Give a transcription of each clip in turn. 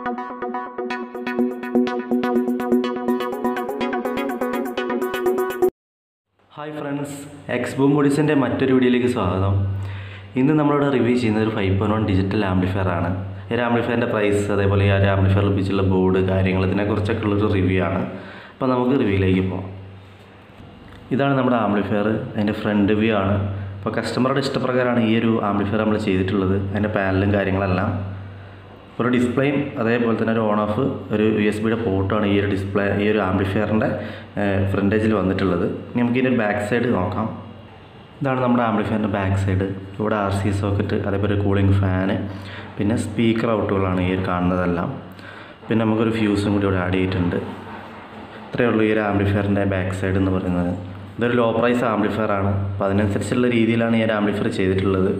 hi friends X boom ബോഡീസിൻ്റെ മറ്റൊരു വീഡിയോയിലേക്ക് സ്വാഗതം ഇന്ന് നമ്മളിവിടെ റിവ്യൂ ചെയ്യുന്നത് ഒരു five point one digital amplifier ആണ് ഈ ഒരു ആംപ്ലിഫയറിൻ്റെ പ്രൈസ് അതേപോലെ ഈ ഒരു ആംപ്ലിഫയർ ലഭിച്ചുള്ള ബോർഡ് കാര്യങ്ങൾ ഇതിനെക്കുറിച്ചൊക്കെ ഉള്ളൊരു റിവ്യൂ ആണ് അപ്പോൾ നമുക്ക് റിവ്യൂയിലേക്ക് പോകാം ഇതാണ് നമ്മുടെ ആംപ്ലിഫയർ അതിൻ്റെ ഫ്രണ്ട് വ്യൂ ആണ് അപ്പോൾ കസ്റ്റമറുടെ ഇഷ്ടപ്രകാരമാണ് ഈ ഒരു ആംപ്ലിഫയർ നമ്മൾ ചെയ്തിട്ടുള്ളത് അതിൻ്റെ പാനലും കാര്യങ്ങളെല്ലാം ഒരു ഡിസ്പ്ലേയും അതേപോലെ തന്നെ ഒരു ഓൺ ഓഫ് ഒരു യു എസ് ബിയുടെ പോർട്ടാണ് ഈ ഒരു ഡിസ്പ്ലേ ഈ ഒരു ആംപ്ലിഫയറിൻ്റെ ഫ്രണ്ടേജിൽ വന്നിട്ടുള്ളത് ഇനി നമുക്ക് ഇതിൻ്റെ ബാക്ക് സൈഡ് നോക്കാം ഇതാണ് നമ്മുടെ ആംപ്ലിഫയറിൻ്റെ ബാക്ക് സൈഡ് ഇവിടെ ആർ സി സോക്കറ്റ് അതേപോലെ കൂളിംഗ് ഫാന് പിന്നെ സ്പീക്കർ ഔട്ടുകളാണ് ഈ ഒരു കാണുന്നതെല്ലാം പിന്നെ നമുക്കൊരു ഫ്യൂസും കൂടി ഇവിടെ ആഡ് ചെയ്തിട്ടുണ്ട് ഇത്രയേ ഉള്ളൂ ഈ ഒരു ആംപ്ലിഫയറിൻ്റെ ബാക്ക് സൈഡ് എന്ന് പറയുന്നത് ഇതൊരു ലോ പ്രൈസ് ആംപ്ലിഫയർ ആണ് അപ്പോൾ അതിനനുസരിച്ചുള്ള രീതിയിലാണ് ഈ ഒരു ആംപ്ലിഫയർ ചെയ്തിട്ടുള്ളത്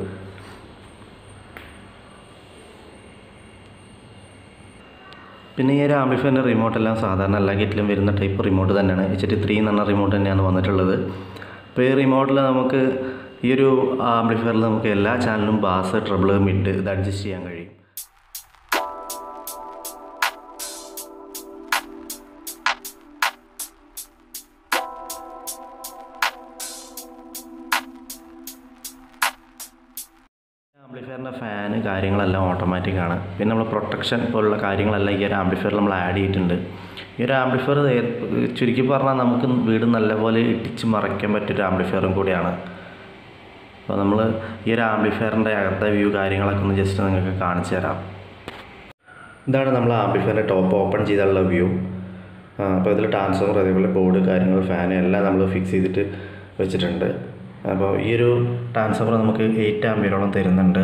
പിന്നെ ഈ ഒരു ആംപ്ലിഫയറിൻ്റെ റിമോട്ട് എല്ലാം സാധാരണ എല്ലാ കിറ്റിലും വരുന്ന ടൈപ്പ് റിമോട്ട് തന്നെയാണ് എച്ച് ടി ത്രീ എന്ന് പറഞ്ഞ റിമോട്ട് തന്നെയാണ് വന്നിട്ടുള്ളത് അപ്പോൾ ഈ റിമോട്ടിൽ നമുക്ക് ഈ ഒരു ആംപ്ലിഫയറിൽ നമുക്ക് എല്ലാ ചാനലും ബാസ് ട്രബിൾ മിഡ് ഇത് അഡ്ജസ്റ്റ് ചെയ്യാൻ കഴിയും ആംപ്ലിഫയറിൻ്റെ ഫാന് കാര്യങ്ങളെല്ലാം ഓട്ടോമാറ്റിക് ആണ് പിന്നെ നമ്മൾ പ്രൊട്ടക്ഷൻ പോലുള്ള കാര്യങ്ങളെല്ലാം ഈ ഒരു ആംപ്ലിഫയറിൽ നമ്മൾ ആഡ് ചെയ്തിട്ടുണ്ട് ഈ ഒരു ആംപ്ലിഫയർ ചുരുക്കി പറഞ്ഞാൽ നമുക്ക് വീട് നല്ലപോലെ ഇടിച്ച് മറയ്ക്കാൻ പറ്റിയൊരു ആംപ്ലിഫയറും കൂടിയാണ് അപ്പോൾ നമ്മൾ ഈ ഒരു ആംപ്ലിഫയറിൻ്റെ അകത്തെ വ്യൂ കാര്യങ്ങളൊക്കെ ഒന്ന് ജസ്റ്റ് നിങ്ങൾക്ക് കാണിച്ചു തരാം ഇതാണ് നമ്മൾ ആംപ്ലിഫയറിൻ്റെ ടോപ്പ് ഓപ്പൺ ചെയ്തുള്ള വ്യൂ അപ്പോൾ ഇതിൽ ട്രാൻസ്ഫോമർ അതേപോലെ ബോർഡ് കാര്യങ്ങൾ ഫാൻ എല്ലാം നമ്മൾ ഫിക്സ് ചെയ്തിട്ട് വെച്ചിട്ടുണ്ട് അപ്പോൾ ഈ ഒരു ട്രാൻസ്ഫോമർ നമുക്ക് എയ്റ്റ് ആംബിയറോളം തരുന്നുണ്ട്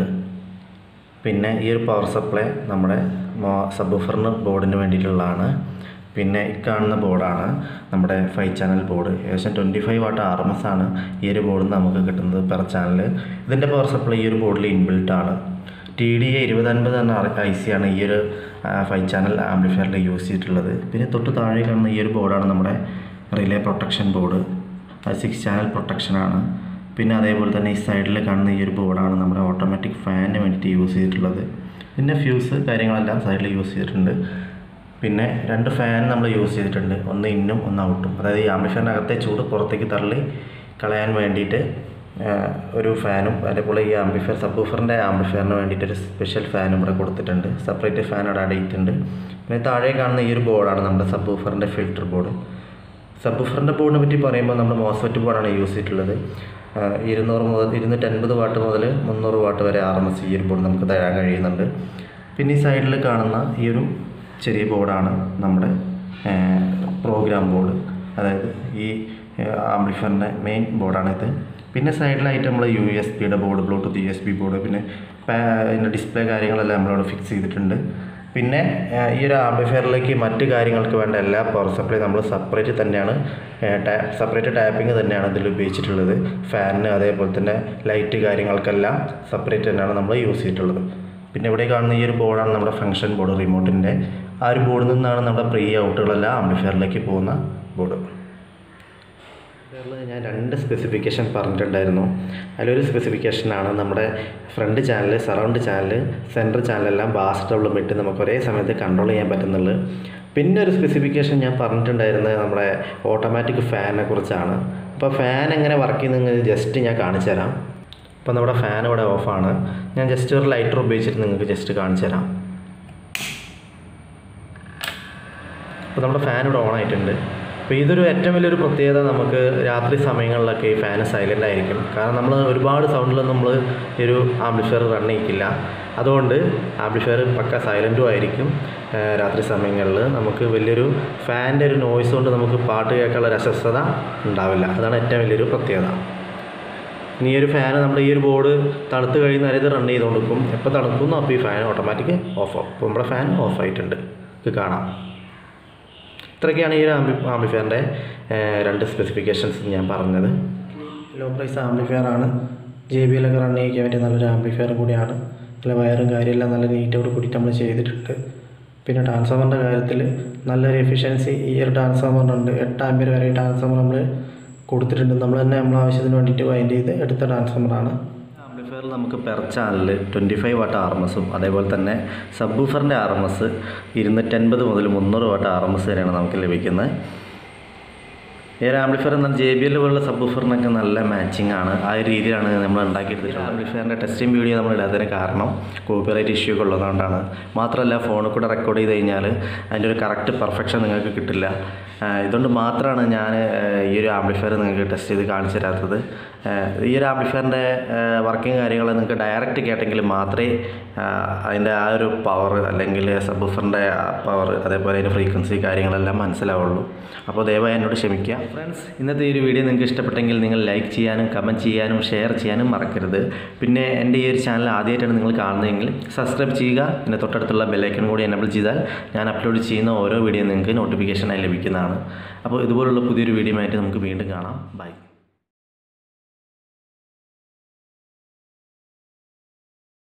പിന്നെ ഈ ഒരു പവർ സപ്ലൈ നമ്മുടെ സബ്ബൂഫറിന് ബോർഡിന് വേണ്ടിയിട്ടുള്ളതാണ് പിന്നെ ഈ കാണുന്ന ബോർഡാണ് നമ്മുടെ ഫൈവ് ചാനൽ ബോർഡ് ഏകദേശം twenty five watt R M S ആണ് ഈ ഒരു ബോർഡിൽ നിന്ന് നമുക്ക് കിട്ടുന്നത് പെർ ചാനൽ ഇതിൻ്റെ പവർ സപ്ലൈ ഈ ഒരു ബോർഡിൽ ഇൻബിൽട്ട് ആണ് ടി ഡി എ ഇരുപതൻപത് എന്ന ഐ സി ആണ് ഈ ഒരു ഫൈവ് ചാനൽ ആംപ്ലിഫയറിൽ യൂസ് ചെയ്തിട്ടുള്ളത് പിന്നെ തൊട്ട് താഴെ കാണുന്ന ഈ ഒരു ബോർഡാണ് നമ്മുടെ റിലേ പ്രൊട്ടക്ഷൻ ബോർഡ് അത് സിക്സ് ചാനൽ പ്രൊട്ടക്ഷനാണ് പിന്നെ അതേപോലെ തന്നെ ഈ സൈഡിൽ കാണുന്ന ഈ ഒരു ബോർഡാണ് നമ്മുടെ ഓട്ടോമാറ്റിക് ഫാനിന് വേണ്ടിയിട്ട് യൂസ് ചെയ്തിട്ടുള്ളത് പിന്നെ ഫ്യൂസ് കാര്യങ്ങളെല്ലാം സൈഡിൽ യൂസ് ചെയ്തിട്ടുണ്ട് പിന്നെ രണ്ട് ഫാൻ നമ്മൾ യൂസ് ചെയ്തിട്ടുണ്ട് ഒന്ന് ഇന്നും ഒന്ന് ഔട്ടും അതായത് ഈ ആംബിഫാൻ്റെ അകത്തെ ചൂട് പുറത്തേക്ക് തള്ളി കളയാൻ വേണ്ടിയിട്ട് ഒരു ഫാനും അതേപോലെ ഈ ആംബിഫയർ സബ്ബൂഫറിൻ്റെ ആംബിഫയറിന് വേണ്ടിയിട്ട് ഒരു സ്പെഷ്യൽ ഫാനും ഇവിടെ കൊടുത്തിട്ടുണ്ട് സെപ്പറേറ്റ് ഫാൻ അവിടെ ആഡ് ചെയ്തിട്ടുണ്ട് പിന്നെ താഴെ കാണുന്ന ഈ ഒരു ബോർഡാണ് നമ്മുടെ സബ്ബൂഫറിൻ്റെ ഫിൽറ്റർ ബോർഡ് സബ്ബൂഫറിൻ്റെ ബോർഡിനെ പറ്റി പറയുമ്പോൾ നമ്മൾ മോസ്ഫെറ്റ് ബോർഡാണ് യൂസ് ചെയ്തിട്ടുള്ളത് ഇരുന്നൂറ് മുതൽ ഇരുന്നൂറ്റൻപത് വാട്ട് മുതൽ മുന്നൂറ് വാട്ട് വരെ ആർ എം എസ് ഈ ഒരു ബോർഡ് നമുക്ക് തരാൻ കഴിയുന്നുണ്ട് പിന്നെ ഈ സൈഡിൽ കാണുന്ന ഈ ഒരു ചെറിയ ബോർഡാണ് നമ്മുടെ പ്രോഗ്രാം ബോർഡ് അതായത് ഈ ആംപ്ലിഫറിൻ്റെ മെയിൻ ബോർഡാണിത് പിന്നെ സൈഡിലായിട്ട് നമ്മൾ യു എസ് പിയുടെ board bluetooth U S B board പിന്നെ അതിൻ്റെ ഡിസ്പ്ലേ കാര്യങ്ങളെല്ലാം നമ്മളവിടെ ഫിക്സ് ചെയ്തിട്ടുണ്ട് പിന്നെ ഈ ഒരു ആംപ്ലിഫയറിലേക്ക് മറ്റ് കാര്യങ്ങൾക്ക് വേണ്ട എല്ലാ പവർ സപ്ലൈ നമ്മൾ സെപ്പറേറ്റ് തന്നെയാണ് സെപ്പറേറ്റ് ടാപ്പിംഗ് തന്നെയാണ് ഇതിൽ ഉപയോഗിച്ചിട്ടുള്ളത് ഫാനിന് അതേപോലെ തന്നെ ലൈറ്റ് കാര്യങ്ങൾക്കെല്ലാം സെപ്പറേറ്റ് തന്നെയാണ് നമ്മൾ യൂസ് ചെയ്തിട്ടുള്ളത് പിന്നെ ഇവിടെ കാണുന്ന ഈ ഒരു ബോർഡാണ് നമ്മുടെ ഫംഗ്ഷൻ ബോർഡ് റിമോട്ടിൻ്റെ ആ ഒരു ബോർഡിൽ നിന്നാണ് നമ്മുടെ പ്രീ ഔട്ടുകളെല്ലാം ആംപ്ലിഫയറിലേക്ക് പോകുന്ന ബോർഡ് ഞാൻ രണ്ട് സ്പെസിഫിക്കേഷൻ പറഞ്ഞിട്ടുണ്ടായിരുന്നു അതിലൊരു സ്പെസിഫിക്കേഷനാണ് നമ്മുടെ front channel surround channel centre ചാനലെല്ലാം ബാസ് ഡബിളും ഇട്ട് നമുക്ക് ഒരേ സമയത്ത് കൺട്രോൾ ചെയ്യാൻ പറ്റുന്നുള്ളൂ പിന്നെ ഒരു സ്പെസിഫിക്കേഷൻ ഞാൻ പറഞ്ഞിട്ടുണ്ടായിരുന്നത് നമ്മുടെ ഓട്ടോമാറ്റിക് ഫാനിനെ കുറിച്ചാണ് അപ്പോൾ ഫാൻ എങ്ങനെ വർക്ക് ചെയ്യുന്നത് ജസ്റ്റ് ഞാൻ കാണിച്ചു തരാം അപ്പോൾ നമ്മുടെ ഫാൻ ഇവിടെ ഓഫാണ് ഞാൻ ജസ്റ്റ് ഒരു ലൈറ്റർ ഉപയോഗിച്ചിട്ട് നിങ്ങൾക്ക് ജസ്റ്റ് കാണിച്ചു തരാം അപ്പോൾ നമ്മുടെ ഫാൻ ഇവിടെ ഓൺ ആയിട്ടുണ്ട് അപ്പോൾ ഇതൊരു ഏറ്റവും വലിയൊരു പ്രത്യേകത നമുക്ക് രാത്രി സമയങ്ങളിലൊക്കെ ഈ ഫാൻ സൈലൻ്റ് ആയിരിക്കും കാരണം നമ്മൾ ഒരുപാട് സൗണ്ടിലൊന്നും നമ്മൾ ഈ ഒരു ആംപ്ലിഫയർ റൺ ചെയ്യിക്കില്ല അതുകൊണ്ട് ആംപ്ലിഫയർ പക്ക സൈലൻറ്റും ആയിരിക്കും രാത്രി സമയങ്ങളിൽ നമുക്ക് വലിയൊരു ഫാനിൻ്റെ ഒരു നോയ്സ് കൊണ്ട് നമുക്ക് പാട്ട് കേൾക്കാനുള്ള ഒരു അസ്വസ്ഥത ഉണ്ടാവില്ല അതാണ് ഏറ്റവും വലിയൊരു പ്രത്യേകത ഇനി ഈ ഒരു ഫാൻ നമ്മുടെ ഈ ഒരു ബോർഡ് തണുത്ത് കഴിയുന്ന വരെ ഇത് റൺ ചെയ്തുകൊണ്ടിരിക്കും എപ്പോൾ തണുക്കുന്നു അപ്പോൾ ഈ ഫാൻ ഓട്ടോമാറ്റിക് ഓഫ് ആവും അപ്പോൾ നമ്മുടെ ഫാൻ ഓഫ് ആയിട്ടുണ്ട് ഇത് കാണാം ഇത്രയൊക്കെയാണ് ഈ ഒരു ആംബി ആംബിഫയറിൻ്റെ രണ്ട് സ്പെസിഫിക്കേഷൻസ് ഞാൻ പറഞ്ഞത് ലോ പ്രൈസ് ആംബിഫയർ ആണ് ജെ ബി എല്ലൊക്കെ റൺ ചെയ്യിക്കാൻ പറ്റിയ നല്ലൊരു ആംബിഫയർ കൂടിയാണ് നല്ല വയറും കാര്യമെല്ലാം നല്ല നീറ്റോട് കൂടിയിട്ട് നമ്മൾ ചെയ്തിട്ടുണ്ട് പിന്നെ ട്രാൻസ്ഫോമറിൻ്റെ കാര്യത്തിൽ നല്ലൊരു എഫിഷ്യൻസി ഈ ഒരു ട്രാൻസ്ഫോമറിനുണ്ട് എട്ട് ആംബിയർ വരെ ട്രാൻസ്ഫോമർ നമ്മൾ കൊടുത്തിട്ടുണ്ട് നമ്മൾ തന്നെ നമ്മളെ ആവശ്യത്തിന് വേണ്ടിയിട്ട് വൈൻഡ് ചെയ്ത് എടുത്ത ട്രാൻസ്ഫോമറാണ് ആംപ്ലിഫയർ ആംപ്ലിഫയറിൽ നമുക്ക് പെർ ചാനലിൽ twenty five watt R M എസും അതേപോലെ തന്നെ സബ് ബൂഫറിൻ്റെ ആർ എം എസ് ഇരുന്നൂറ്റൻപത് മുതൽ മുന്നൂറ് വാട്ട് ആർ എം എസ് വരെയാണ് നമുക്ക് ലഭിക്കുന്നത് ഈ ഒരു ആംപ്ലിഫയർ എന്നാൽ ജെ ബി എൽ പോലുള്ള സബ് ബൂഫറിനൊക്കെ നല്ല മാച്ചിങ് ആണ് ആ ഒരു രീതിയിലാണ് നമ്മൾ ഉണ്ടാക്കിയെടുത്തിട്ടുള്ളത് ആംപ്ലിഫയറിൻ്റെ ടെസ്റ്റിംഗ് വീഡിയോ നമ്മൾ ഇടാത്തതിന് കാരണം കോപ്പിറൈറ്റ് ഇഷ്യൂ ഒക്കെ ഉള്ളതുകൊണ്ടാണ് മാത്രമല്ല ഫോണിൽ കൂടെ റെക്കോർഡ് ചെയ്ത് കഴിഞ്ഞാൽ അതിൻ്റെ ഒരു കറക്റ്റ് പെർഫെക്ഷൻ നിങ്ങൾക്ക് കിട്ടില്ല ആ, ഇതുകൊണ്ട് മാത്രമാണ് ഞാൻ ഈ ഒരു ആംപ്ലിഫയർ നിങ്ങൾക്ക് ടെസ്റ്റ് ചെയ്ത് കാണിച്ചു തരാത്തത് ആ, ഈ ഒരു ആംപ്ലിഫയറിൻ്റെ വർക്കിംഗ് കാര്യങ്ങൾ നിങ്ങൾക്ക് ഡയറക്റ്റ് കേട്ടെങ്കിൽ മാത്രമേ ആ, അതിൻ്റെ ആ ഒരു പവർ അല്ലെങ്കിൽ സബ് ബൂഫറിൻ്റെ പവർ അതേപോലെ അതിൻ്റെ ഫ്രീക്വൻസി കാര്യങ്ങളെല്ലാം മനസ്സിലാവുള്ളൂ അപ്പോൾ ദയവായി എന്നോട് ക്ഷമിക്കുക ഫ്രണ്ട്സ് ഇന്നത്തെ ഈ ഒരു വീഡിയോ നിങ്ങൾക്ക് ഇഷ്ടപ്പെട്ടെങ്കിൽ നിങ്ങൾ ലൈക്ക് ചെയ്യാനും കമൻറ്റ് ചെയ്യാനും ഷെയർ ചെയ്യാനും മറക്കരുത് പിന്നെ എൻ്റെ ഈ ഒരു ചാനൽ ആദ്യമായിട്ടാണ് നിങ്ങൾ കാണുന്നതെങ്കിൽ സബ്സ്ക്രൈബ് ചെയ്യുക പിന്നെ തൊട്ടടുത്തുള്ള ബെല്ലൈക്കൺ കൂടി എനബിൾ ചെയ്താൽ ഞാൻ അപ്ലോഡ് ചെയ്യുന്ന ഓരോ വീഡിയോ നിങ്ങൾക്ക് നോട്ടിഫിക്കേഷനായി ലഭിക്കുന്നതാണ് അപ്പോൾ ഇതുപോലുള്ള പുതിയൊരു വീഡിയോ ആയിട്ട് നമുക്ക് വീണ്ടും കാണാം ബൈ